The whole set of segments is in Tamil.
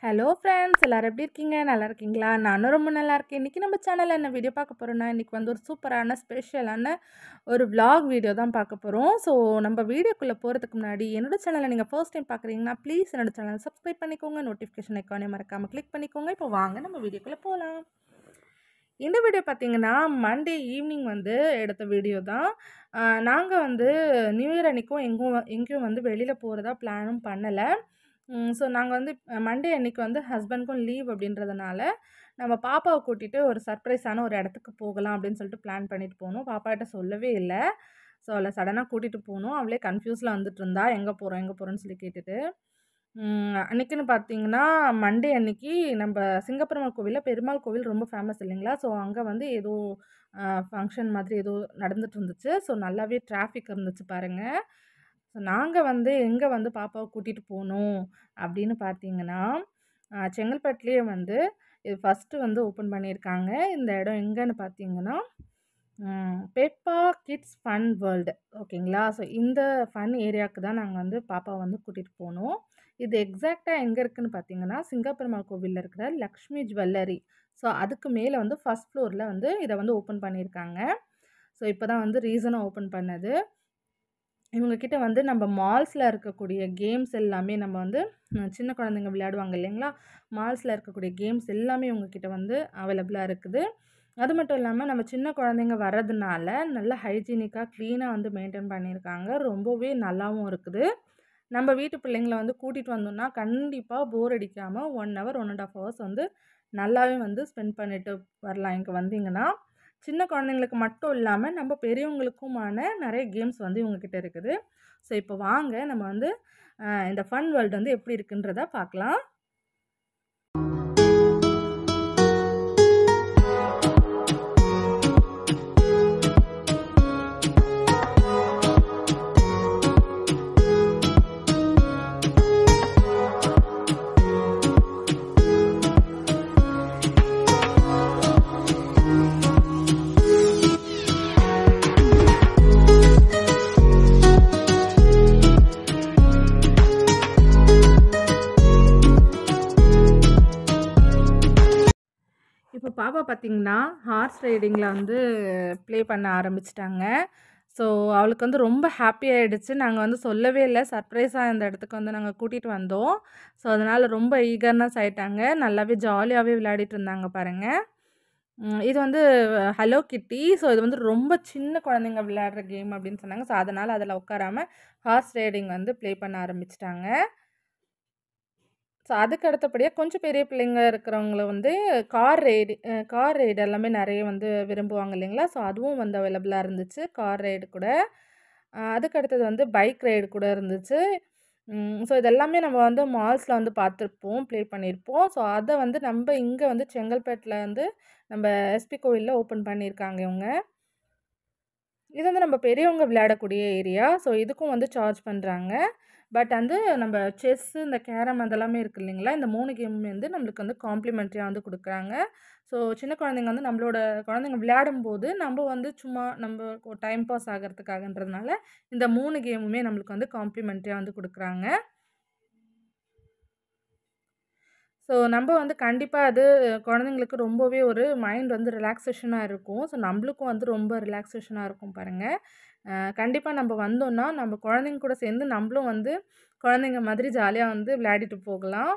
ஹலோ ஃப்ரெண்ட்ஸ் எல்லாரும் எப்படி இருக்கீங்க நல்லா இருக்கீங்களா நானும் ரொம்ப நல்லா இருக்கேன் இன்றைக்கி நம்ம சேனலில் என்ன வீடியோ பார்க்க போகிறோன்னா இன்றைக்கி வந்து ஒரு சூப்பரான ஸ்பெஷலான ஒரு vlog வீடியோ தான் பார்க்க போகிறோம் ஸோ நம்ம வீடியோக்குள்ளே போகிறதுக்கு முன்னாடி என்னோட சேனலை நீங்கள் ஃபர்ஸ்ட் டைம் பார்க்குறீங்கன்னா ப்ளீஸ் என்னோட சேனலை சப்ஸ்கிரைப் பண்ணிக்கோங்க நோட்டிஃபிகேஷன் ஐக்கானே மறக்காமல் கிளிக் பண்ணிக்கோங்க இப்போ வாங்க நம்ம வீடியோக்குள்ளே போகலாம் இந்த வீடியோ பார்த்தீங்கன்னா மண்டே ஈவினிங் வந்து எடுத்த வீடியோ தான் நாங்கள் வந்து நியூ இயர் அன்றைக்கும் எங்கும் வ- எங்கேயும் வந்து வெளியில் போகிறதா பிளானும் பண்ணலை ஸோ நாங்கள் வந்து மண்டே அன்னைக்கு வந்து ஹஸ்பண்ட்க்கும் லீவ் அப்படின்றதுனால நம்ம பாப்பாவை கூட்டிகிட்டு ஒரு சர்ப்ரைஸான ஒரு இடத்துக்கு போகலாம் அப்படின்னு சொல்லிட்டு பிளான் பண்ணிட்டு போனோம் பாப்பாகிட்ட சொல்லவே இல்லை ஸோ அவளை சடனாக கூட்டிகிட்டு போனோம் அவளே கன்ஃபியூஸில் வந்துட்டு இருந்தா எங்கே போகிறோம் எங்கே போகிறோன்னு சொல்லி கேட்டுட்டு உம், அன்னைக்குன்னு பார்த்தீங்கன்னா மண்டே அன்னைக்கு நம்ம சிங்கப்பெருமாள் கோவிலில் பெருமாள் கோவில் ரொம்ப ஃபேமஸ் இல்லைங்களா ஸோ அங்கே வந்து ஏதோ ஃபங்க்ஷன் மாதிரி ஏதோ நடந்துட்டு இருந்துச்சு ஸோ நல்லாவே டிராஃபிக் இருந்துச்சு பாருங்கள் ஸோ நாங்கள் வந்து எங்கே வந்து பாப்பாவை கூட்டிகிட்டு போகணும் அப்படின்னு பார்த்தீங்கன்னா ஆஹ், செங்கல்பட்டுலேயே வந்து இது ஃபஸ்ட்டு வந்து ஓப்பன் பண்ணியிருக்காங்க இந்த இடம் எங்கன்னு பார்த்தீங்கன்னா பெப்பா கிட்ஸ் ஃபன் வேர்ல்டு ஓகேங்களா ஸோ இந்த ஃபன் ஏரியாவுக்கு தான் நாங்கள் வந்து பாப்பாவை வந்து கூட்டிகிட்டு போனோம் இது எக்ஸாக்டாக எங்கே இருக்குன்னு பார்த்தீங்கன்னா சிங்கப்பெருமாள் கோவிலில் இருக்கிற லக்ஷ்மி ஜுவல்லரி ஸோ அதுக்கு மேலே வந்து ஃபஸ்ட் ஃப்ளோரில் வந்து இதை வந்து ஓப்பன் பண்ணியிருக்காங்க ஸோ இப்போ தான் வந்து ரீசனாக ஓப்பன் பண்ணது இவங்கக்கிட்ட வந்து நம்ம மால்ஸில் இருக்கக்கூடிய கேம்ஸ் எல்லாமே நம்ம வந்து அஹ், சின்ன குழந்தைங்க விளையாடுவாங்க இல்லைங்களா மால்ஸில் இருக்கக்கூடிய கேம்ஸ் எல்லாமே இவங்கக்கிட்ட வந்து அவைலபிளாக இருக்குது அது மட்டும் இல்லாமல் நம்ம சின்ன குழந்தைங்க வர்றதுனால நல்ல ஹைஜீனிக்காக க்ளீனாக வந்து மெயின்டைன் பண்ணியிருக்காங்க ரொம்பவே நல்லாவும் இருக்குது நம்ம வீட்டு பிள்ளைங்கள வந்து கூட்டிகிட்டு வந்தோம்னா கண்டிப்பாக போர் அடிக்காமல் one hour one and half hours வந்து நல்லாவே வந்து ஸ்பெண்ட் பண்ணிட்டு வரலாம் இங்கே வந்தீங்கன்னா சின்ன குழந்தைங்களுக்கு மட்டும் இல்லாமல் நம்ம பெரியவங்களுக்குமான நிறைய கேம்ஸ் வந்து இவங்கக்கிட்ட இருக்குது ஸோ இப்போ வாங்க நம்ம வந்து அஹ், இந்த ஃபன் வேர்ல்டு வந்து எப்படி இருக்குன்றத பார்க்கலாம் இப்போ பாப்பா பார்த்தீங்கன்னா ஹார்ஸ் ரைடிங்கில் வந்து ப்ளே பண்ண ஆரம்பிச்சிட்டாங்க ஸோ அவளுக்கு வந்து ரொம்ப ஹாப்பி ஆகிடுச்சு நாங்கள் வந்து சொல்லவே இல்லை சர்ப்ரைஸாக இந்த இடத்துக்கு வந்து நாங்கள் கூட்டிகிட்டு வந்தோம் ஸோ அதனால் ரொம்ப ஈகர்னஸ் ஆயிட்டாங்க நல்லாவே ஜாலியாகவே விளையாடிட்டு இருந்தாங்க பாருங்கள் உம், இது வந்து ஹலோ கிட்டி ஸோ இது வந்து ரொம்ப சின்ன குழந்தைங்க விளையாடுற கேம் அப்படின்னு சொன்னாங்க ஸோ அதனால் அதில் உட்காராம ஹார்ஸ் ரைடிங் வந்து ப்ளே பண்ண ஆரம்பிச்சிட்டாங்க ஸோ அதுக்கு அடுத்தபடியாக கொஞ்சம் பெரிய பிள்ளைங்க இருக்கிறவங்கள வந்து கார் ரைடு கார் ரைடு எல்லாமே நிறைய வந்து விரும்புவாங்க இல்லைங்களா ஸோ அதுவும் வந்து அவைலபிளாக இருந்துச்சு கார் ரைடு கூட அஹ் அதுக்கு அடுத்தது வந்து பைக் ரைடு கூட இருந்துச்சு ஸோ இதெல்லாமே நம்ம வந்து மால்ஸில் வந்து பார்த்துருப்போம் ப்ளே பண்ணியிருப்போம் ஸோ அதை வந்து நம்ம இங்கே வந்து செங்கல்பேட்டில் வந்து நம்ம எஸ்பி கோவிலில் ஓப்பன் பண்ணியிருக்காங்க இவங்க இது வந்து நம்ம பெரியவங்க விளையாடக்கூடிய ஏரியா ஸோ இதுக்கும் வந்து சார்ஜ் பண்ணுறாங்க பட் வந்து நம்ம செஸ்ஸு இந்த கேரம் அதெல்லாமே இருக்குது இல்லைங்களா இந்த மூணு கேமுமே வந்து நம்மளுக்கு வந்து காம்ப்ளிமெண்ட்ரியாக வந்து கொடுக்குறாங்க ஸோ சின்ன குழந்தைங்க வந்து நம்மளோட குழந்தைங்க விளையாடும்போது நம்ம வந்து சும்மா நம்ம டைம் பாஸ் ஆகிறதுக்காகன்றதுனால இந்த மூணு கேமுமே நம்மளுக்கு வந்து காம்ப்ளிமெண்ட்ரியாக வந்து கொடுக்குறாங்க ஸோ நம்ம வந்து கண்டிப்பாக அது குழந்தைங்களுக்கு ரொம்பவே ஒரு மைண்ட் வந்து ரிலாக்ஸேஷனாக இருக்கும் ஸோ நம்மளுக்கும் வந்து ரொம்ப ரிலாக்ஸேஷனாக இருக்கும் பாருங்கள் கண்டிப்பாக நம்ம வந்தோம்னா நம்ம குழந்தைங்க கூட சேர்ந்து நம்மளும் வந்து குழந்தைங்க மாதிரி ஜாலியாக வந்து விளையாடிட்டு போகலாம்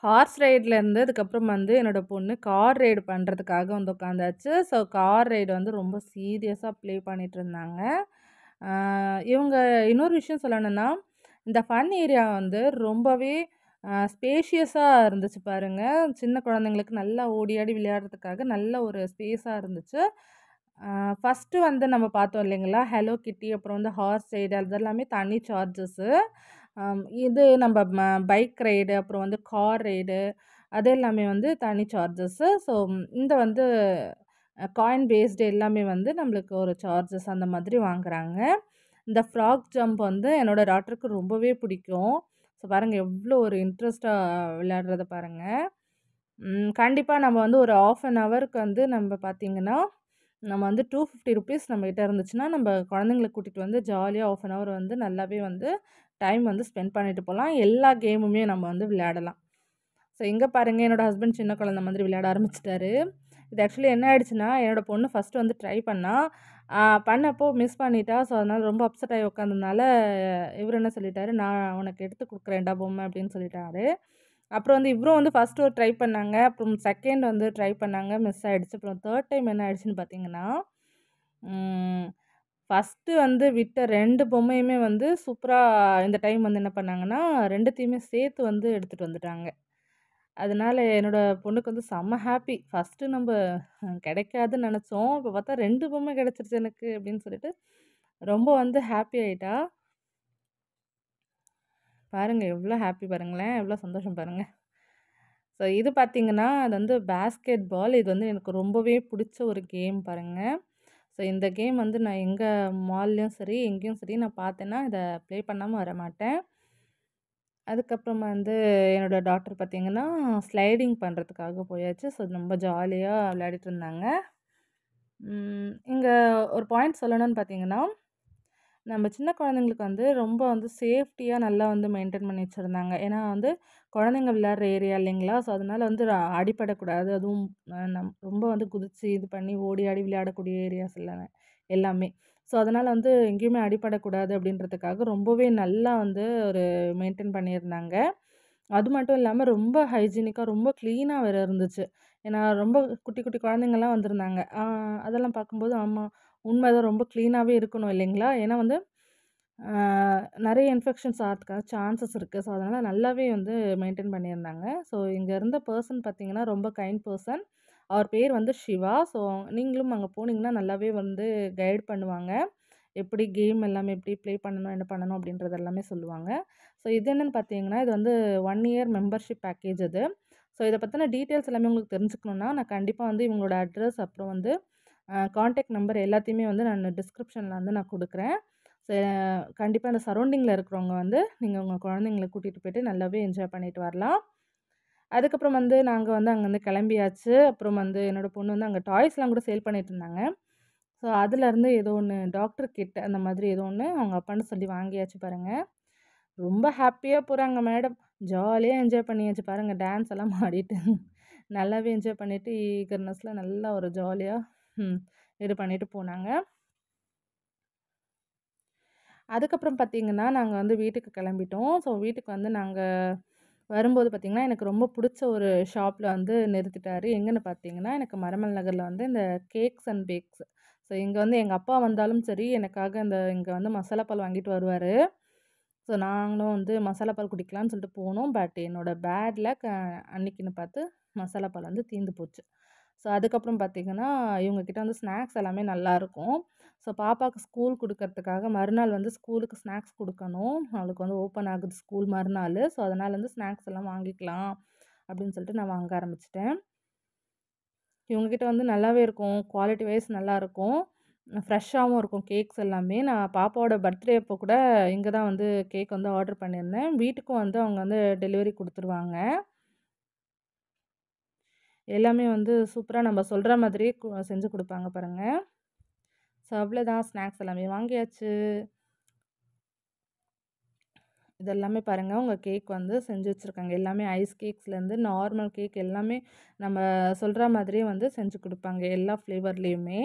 ஹார்ஸ் ரைட்லேருந்து அதுக்கப்புறம் வந்து என்னோட பொண்ணு கார் ரைடு பண்ணுறதுக்காக வந்து உட்காந்தாச்சு. ஸோ கார் ரைடு வந்து ரொம்ப சீரியஸா ப்ளே பண்ணிட்டுருந்தாங்க. ஆ இவங்க இன்னொரு விஷயம் சொல்லணும்னா, இந்த ஃபன் ஏரியா வந்து ரொம்பவே அ ஸ்பேஷியஸா இருந்துச்சு பாருங்க. சின்ன குழந்தைங்களுக்கு நல்லா ஓடி ஆடி விளையாடுறதுக்காக நல்ல ஒரு ஸ்பேஸா இருந்துச்சு. ஆ ஃபர்ஸ்ட்டு வந்து நம்ம பார்த்தோம் இல்லைங்களா? ஹலோ கிட்டி அப்புறம் வந்து ஹார்ஸ் ரைடு அதெல்லாமே தனி சார்ஜஸ்ஸு. அம் இது நம்ம ம பைக் ரைடு அப்புறம் வந்து கார் ரைடு அது எல்லாமே வந்து தனி சார்ஜஸ்ஸு. ஸோ இந்த வந்து அ காயின் பேஸ்டு எல்லாமே வந்து நம்மளுக்கு ஒரு சார்ஜஸ் அந்த மாதிரி வாங்குறாங்க. இந்த ஃப்ராக் ஜம்ப் வந்து என்னோட டாட்டருக்கு ரொம்பவே பிடிக்கும். ஸோ பாருங்க எவ்வளோ ஒரு இன்ட்ரெஸ்ட்டா விளையாடுறத பாருங்க. ம் கண்டிப்பா நம்ம வந்து ஒரு ஹாஃப் அன் ஹவருக்கு வந்து நம்ம பார்த்தீங்கன்னா, நம்ம வந்து ரூ. 250 நம்மகிட்ட இருந்துச்சுன்னா, நம்ம குழந்தைங்கள கூட்டிட்டு வந்து ஜாலியா ஹாஃப் அன் ஹவர் வந்து நல்லாவே வந்து டைம் வந்து ஸ்பெண்ட் பண்ணிட்டு போலாம். எல்லா கேமுமே நம்ம வந்து விளையாடலாம். ஸோ இங்க பாருங்க என்னோட ஹஸ்பண்ட் சின்ன குழந்தை மாதிரி விளையாட ஆரம்பிச்சுட்டாரு. இது ஆக்சுவலி என்ன ஆயிடுச்சுன்னா, என்னோட பொண்ணு ஃபர்ஸ்ட்டு வந்து ட்ரை பண்ணா. ஆ பண்ணப்போ மிஸ் பண்ணிட்டா. ஸோ அதனால ரொம்ப அப்செட் ஆகி உட்காந்ததுனால, இவரு என்ன சொல்லிட்டாரு, "நான் உனக்கு எடுத்து குடுக்குறேன்டா பொம்மை" அப்படின்னு சொல்லிட்டாரு. அப்புறம் வந்து இவரும் வந்து ஃபர்ஸ்ட்டு ஒரு ட்ரை பண்ணாங்க. அப்புறம் செகண்ட் வந்து ட்ரை பண்ணாங்க. மிஸ் ஆயிடுச்சு. அப்புறம் தேர்ட் டைம் என்ன ஆயிடுச்சுன்னு பார்த்தீங்கன்னா, ம் ஃபர்ஸ்ட்டு வந்து விட்ட 2 பொம்மையுமே வந்து சூப்பரா இந்த டைம் வந்து என்ன பண்ணாங்கன்னா, 2த்தையுமே சேர்த்து வந்து எடுத்துட்டு வந்துட்டாங்க. அதனால என்னோட பொண்ணுக்கு வந்து செம்ம ஹாப்பி. ஃபர்ஸ்ட்டு நம்ப கிடைக்காதுன்னு நெனச்சோம். இப்ப பார்த்தா 2 பொம்மை கிடைச்சிருச்சு எனக்கு அப்படின்னு சொல்லிட்டு, ரொம்ப வந்து ஹாப்பி ஆயிட்டா. பாருங்க எவ்வளோ ஹாப்பி பாருங்களேன்! எவ்வளோ சந்தோஷம் பாருங்க. ஸோ இது பார்த்தீங்கன்னா, அது வந்து பேஸ்கெட் பால். இது வந்து எனக்கு ரொம்பவே புடிச்ச ஒரு கேம் பாருங்க. ஸோ இந்த கேம் வந்து நான் எங்க மால்லயும் சரி, எங்கேயும் சரி நான் பார்த்தேன்னா, இத ப்ளே பண்ணாம வரமாட்டேன். அதுக்கப்புறம் வந்து என்னோட டாட்டர் பார்த்தீங்கன்னா, ஸ்லைடிங் பண்றதுக்காக போயாச்சு. ஸோ ரொம்ப ஜாலியா விளையாடிட்டு இருந்தாங்க. ம் இங்க ஒரு பாயிண்ட் சொல்லணும்னு பார்த்தீங்கன்னா, நம்ம சின்ன குழந்தைங்களுக்கு வந்து ரொம்ப வந்து சேஃப்டியா நல்லா வந்து மெயின்டெயின் பண்ணி வச்சிருந்தாங்க. ஏன்னா வந்து குழந்தைங்க விளையாடுற ஏரியா இல்லைங்களா? ஸோ அதனால வந்து ர அடிபடக்கூடாது. அதுவும் அ நம் ரொம்ப வந்து குதிச்சு இது பண்ணி ஓடி ஆடி விளையாடக்கூடிய ஏரியாஸ் இல்ல எல்லாமே. ஸோ அதனால வந்து எங்கேயுமே அடிபடக்கூடாது அப்படின்றதுக்காக ரொம்பவே நல்லா வந்து ஒரு மெயின்டெயின் பண்ணியிருந்தாங்க. அது மட்டும் இல்லாம ரொம்ப ஹைஜீனிக்கா ரொம்ப கிளீனா வேற இருந்துச்சு. ஏன்னா ரொம்ப குட்டி குட்டி குழந்தைங்கலாம் வந்திருந்தாங்க. ஆ அதெல்லாம் பார்க்கும்போது ஆமா, உண்மைதான் ரொம்ப கிளீனாவே இருக்கணும் இல்லைங்களா? ஏன்னா வந்து ஆ நெறைய இன்ஃபெக்ஷன்ஸ் ஆறதுக்கான சான்சஸ் இருக்கு. ஸோ அதனால நல்லாவே வந்து மெயின்டெயின் பண்ணியிருந்தாங்க. ஸோ இங்க இருந்த பெர்சன் பார்த்தீங்கன்னா, ரொம்ப கைண்ட் பெர்சன். அவர் பேர் வந்து சிவா. ஸோ நீங்களும் அங்க போனீங்கன்னா நல்லாவே வந்து கைட் பண்ணுவாங்க. எப்படி கேம் எல்லாமே எப்படி ப்ளே பண்ணணும், என்ன பண்ணணும் அப்படின்றது எல்லாமே சொல்லுவாங்க. ஸோ இது என்னன்னு பார்த்தீங்கன்னா, இது வந்து 1 இயர் மெம்பர்ஷிப் பேக்கேஜ் இது. ஸோ இத பத்தின டீட்டெயில்ஸ் எல்லாமே உங்களுக்கு தெரிஞ்சுக்கணும்னா, நான் கண்டிப்பா வந்து இவங்களோட அட்ரஸ் அப்புறம் வந்து அ கான்டாக்ட் நம்பர் எல்லாத்தையுமே வந்து நான் டிஸ்கிரிப்ஷன்ல வந்து நான் குடுக்குறேன். ஸோ கண்டிப்பா இந்த சரவுண்டிங்ல இருக்கிறவங்க வந்து, நீங்க உங்க குழந்தைங்கள கூட்டிட்டு போயிட்டு நல்லாவே என்ஜாய் பண்ணிட்டு வரலாம். அதுக்கப்புறம் வந்து நாங்க வந்து அங்கருந்து கிளம்பியாச்சு. அப்புறம் வந்து என்னோட பொண்ணு வந்து அங்க டாய்ஸ்லாம் கூட சேல் பண்ணிட்டு இருந்தாங்க. ஸோ அதுலருந்து ஏதோ ஒண்ணு டாக்டர் கிட் அந்த மாதிரி ஏதோ ஒண்ணு அவங்க அப்பான்னு சொல்லி வாங்கியாச்சு பாருங்க. ரொம்ப ஹாப்பியா போறாங்க மேடம். ஜாலியா என்ஜாய் பண்ணியாச்சு பாருங்க. டான்ஸ் எல்லாம் ஆடிட்டு நல்லாவே என்ஜாய் பண்ணிட்டு ஈகர்னஸ்ல நல்லா ஒரு ஜாலியா ம் இது பண்ணிட்டு போனாங்க. அதுக்கப்புறம் பார்த்தீங்கன்னா, நாங்க வந்து வீட்டுக்கு கிளம்பிட்டோம். ஸோ வீட்டுக்கு வந்து நாங்க வரும்போது பார்த்தீங்கன்னா, எனக்கு ரொம்ப புடிச்ச ஒரு ஷாப்ல வந்து நிறுத்திட்டாரு. எங்கன்னு பார்த்தீங்கன்னா, எனக்கு மரமல் நகர்ல வந்து இந்த கேக்ஸ் அண்ட் பேக்ஸ். ஸோ இங்க வந்து எங்க அப்பா வந்தாலும் சரி, எனக்காக இந்த இங்க வந்து மசாலா பால் வாங்கிட்டு வருவாரு. ஸோ நாங்களும் வந்து மசாலா பால் குடிக்கலான்னு சொல்லிட்டு போனோம். பட் என்னோட பேட் லக் அ அன்னைக்குன்னு பார்த்து மசாலா பால் வந்து தீர்ந்து போச்சு. ஸோ அதுக்கப்புறம் பார்த்தீங்கன்னா, இவங்க கிட்ட வந்து ஸ்நாக்ஸ் எல்லாமே நல்லாருக்கும். ஸோ பாப்பாக்கு ஸ்கூல் குடுக்கறதுக்காக மறுநாள் வந்து ஸ்கூலுக்கு ஸ்நாக்ஸ் குடுக்கணும். அவளுக்கு வந்து ஓப்பன் ஆகுது ஸ்கூல் மறுநாளு. ஸோ அதனால வந்து ஸ்நாக்ஸ் எல்லாம் வாங்கிக்கலாம் அப்படின்னு சொல்லிட்டு நான் வாங்க ஆரம்பிச்சுட்டேன். இவங்க கிட்ட வந்து நல்லாவே இருக்கும். குவாலிட்டி வைஸ் நல்லாருக்கும். ஃப்ரெஷ்ஷாவும் இருக்கும் கேக்ஸ் எல்லாமே. நான் பாப்பாவோட பர்த்டே அப்போ கூட இங்க தான் வந்து கேக் வந்து ஆர்டர் பண்ணியிருந்தேன். வீட்டுக்கும் வந்து அவங்க வந்து டெலிவரி குடுத்துருவாங்க. எல்லாமே வந்து சூப்பரா நம்ம சொல்ற மாதிரியே கு செஞ்சு குடுப்பாங்க பாருங்க. ஸோ அவ்வளோதான் ஸ்நாக்ஸ் எல்லாமே வாங்கியாச்சு. இது எல்லாமே பாருங்க, உங்க கேக் வந்து செஞ்சு வச்சிருக்காங்க. எல்லாமே ஐஸ் கேக்ஸ்லேருந்து நார்மல் கேக் எல்லாமே நம்ம சொல்ற மாதிரியே வந்து செஞ்சு குடுப்பாங்க. எல்லா ஃப்ளேவர்லயுமே.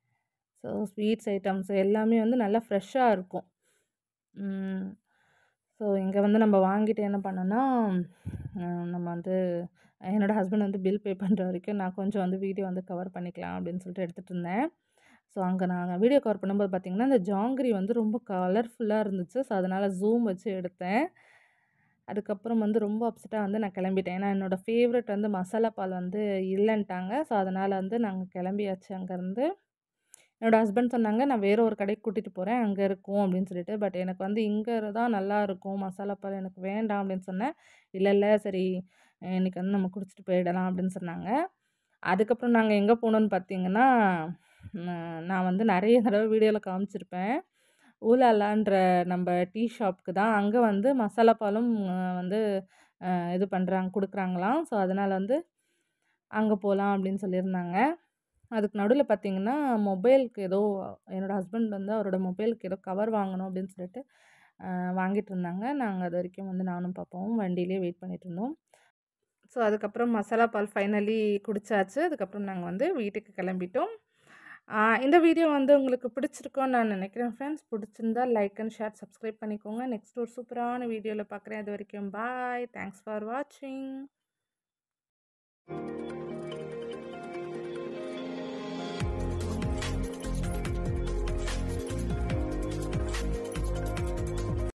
ஸோ ஸ்வீட்ஸ் ஐட்டம்ஸ் எல்லாமே வந்து நல்லா ஃப்ரெஷ்ஷா இருக்கும். ம். ஸோ இங்கே வந்து நம்ம வாங்கிட்டு என்ன பண்ணோன்னா நம்ம வந்து என்னோடய ஹஸ்பண்ட் வந்து பில் பே பண்ணுற வரைக்கும் நான் கொஞ்சம் வந்து வீடியோ வந்து கவர் பண்ணிக்கலாம் அப்படின்னு சொல்லிட்டு எடுத்துகிட்டு இருந்தேன் ஸோ அங்கே நாங்கள் வீடியோ கவர் பண்ணும்போது பார்த்திங்கன்னா இந்த ஜாங்கிரி வந்து ரொம்ப கலர்ஃபுல்லாக இருந்துச்சு ஸோ அதனால் ஜூம் வச்சு எடுத்தேன் அதுக்கப்புறம் வந்து ரொம்ப அப்செட்டாக வந்து நான் கிளம்பிட்டேன் ஏன்னா என்னோடய ஃபேவரட் வந்து மசாலா பால் வந்து இல்லைன்ட்டாங்க ஸோ அதனால் வந்து நாங்கள் கிளம்பியாச்சு அங்கேருந்து என்னோடய ஹஸ்பண்ட் சொன்னாங்க நான் வேறு ஒரு கடைக்கு கூட்டிகிட்டு போகிறேன் அங்கே இருக்கும் அப்படின்னு சொல்லிட்டு பட் எனக்கு வந்து இங்கே தான் நல்லா இருக்கும் மசாலா பால் எனக்கு வேண்டாம் அப்படின்னு சொன்னேன் இல்லை இல்லை சரி இன்றைக்கி வந்து நம்ம குடிச்சிட்டு போயிடலாம் அப்படின்னு சொன்னாங்க அதுக்கப்புறம் நாங்கள் எங்கே போனோன்னு பார்த்தீங்கன்னா நான் வந்து நிறைய தடவை வீடியோவில் காமிச்சிருப்பேன் ஊலாலான்ற நம்ம டீ ஷாப்புக்கு தான் அங்கே வந்து மசாலா பாலும் வந்து இது பண்ணுறாங்க கொடுக்குறாங்களாம் ஸோ அதனால் வந்து அங்கே போகலாம் அப்படின்னு சொல்லியிருந்தாங்க அதுக்கு நடுவில் பார்த்தீங்கன்னா மொபைலுக்கு ஏதோ என்னோடய ஹஸ்பண்ட் வந்து அவரோட மொபைலுக்கு ஏதோ கவர் வாங்கணும் அப்படின்னு சொல்லிட்டு வாங்கிட்டு இருந்தாங்க நாங்கள் அது வரைக்கும் வந்து நானும் பாப்பாவும் வண்டியிலே வெயிட் பண்ணிட்டு இருந்தோம் ஸோ அதுக்கப்புறம் மசாலா பால் ஃபைனலி குடிச்சாச்சு அதுக்கப்புறம் நாங்கள் வந்து வீட்டுக்கு கிளம்பிட்டோம் இந்த வீடியோ வந்து உங்களுக்கு பிடிச்சிருக்கோன்னு நான் நினைக்கிறேன் ஃப்ரெண்ட்ஸ் பிடிச்சிருந்தா லைக் அண்ட் ஷேர் சப்ஸ்கிரைப் பண்ணிக்கோங்க நெக்ஸ்ட் ஒரு சூப்பரான வீடியோவில் பார்க்குறேன் அது வரைக்கும் பாய் தேங்க்ஸ் ஃபார் வாட்சிங்